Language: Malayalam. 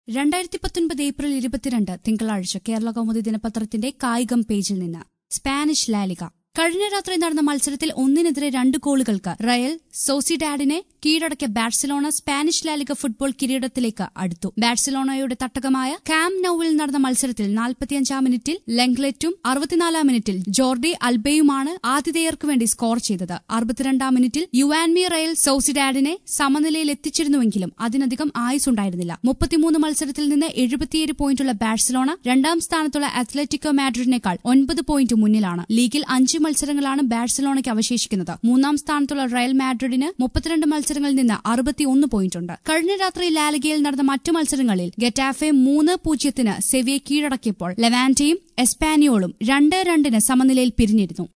രണ്ടായിരത്തി പത്തൊൻപത് ഏപ്രിൽ ഇരുപത്തിരണ്ട് തിങ്കളാഴ്ച കേരള കൗമുദി ദിനപത്രത്തിന്റെ കായികം പേജിൽ നിന്ന് സ്പാനിഷ് ലാലിക കഴിഞ്ഞ രാത്രി നടന്ന മത്സരത്തിൽ ഒന്നിനെതിരെ രണ്ട് ഗോളുകൾക്ക് റയൽ സോസിഡാഡിനെ കീഴടക്കിയ ബാഴ്സലോണ സ്പാനിഷ് ലാലിക ഫുട്ബോൾ കിരീടത്തിലേക്ക് അടുത്തു ബാഴ്സലോണയുടെ തട്ടകമായ കാം നൌവിൽ നടന്ന മത്സരത്തിൽ നാൽപ്പത്തിയഞ്ചാം മിനിറ്റിൽ ലെങ്ക്ലെറ്റും അറുപത്തിനാലാം മിനിറ്റിൽ ജോർഡി അൽബയുമാണ് ആതിഥേയർക്കു വേണ്ടി സ്കോർ ചെയ്തത് അറുപത്തിരണ്ടാം മിനിറ്റിൽ യുവാൻമി റയൽ സോസിഡാഡിനെ സമനിലയിൽ എത്തിച്ചിരുന്നുവെങ്കിലും അതിനധികം ആയുസുണ്ടായിരുന്നില്ല മുപ്പത്തിമൂന്ന് മത്സരത്തിൽ നിന്ന് എഴുപത്തിയേഴ് പോയിന്റുള്ള ബാഴ്സലോണ രണ്ടാം സ്ഥാനത്തുള്ള അത്ലറ്റിക്കോ മാഡ്രിഡിനേക്കാൾ ഒൻപത് പോയിന്റ് മുന്നിലാണ് ലീഗിൽ അഞ്ച് മത്സരങ്ങളാണ് ബാഴ്സലോണയ്ക്ക് അവശേഷിക്കുന്നത് മൂന്നാം സ്ഥാനത്തുള്ള റയൽ മാഡ്രിഡിന് മുപ്പത്തിരണ്ട് മത്സരങ്ങളിൽ നിന്ന് അറുപത്തിയൊന്ന് പോയിന്റുണ്ട് കഴിഞ്ഞ രാത്രി ലാലിഗയിൽ നടന്ന മറ്റു മത്സരങ്ങളിൽ ഗെറ്റാഫെ മൂന്ന് പൂജ്യത്തിന് സെവിയെ കീഴടക്കിയപ്പോൾ ലെവാന്റയും എസ്പാനിയോളും രണ്ട് രണ്ടിന് സമനിലയിൽ പിരിഞ്ഞിരുന്നു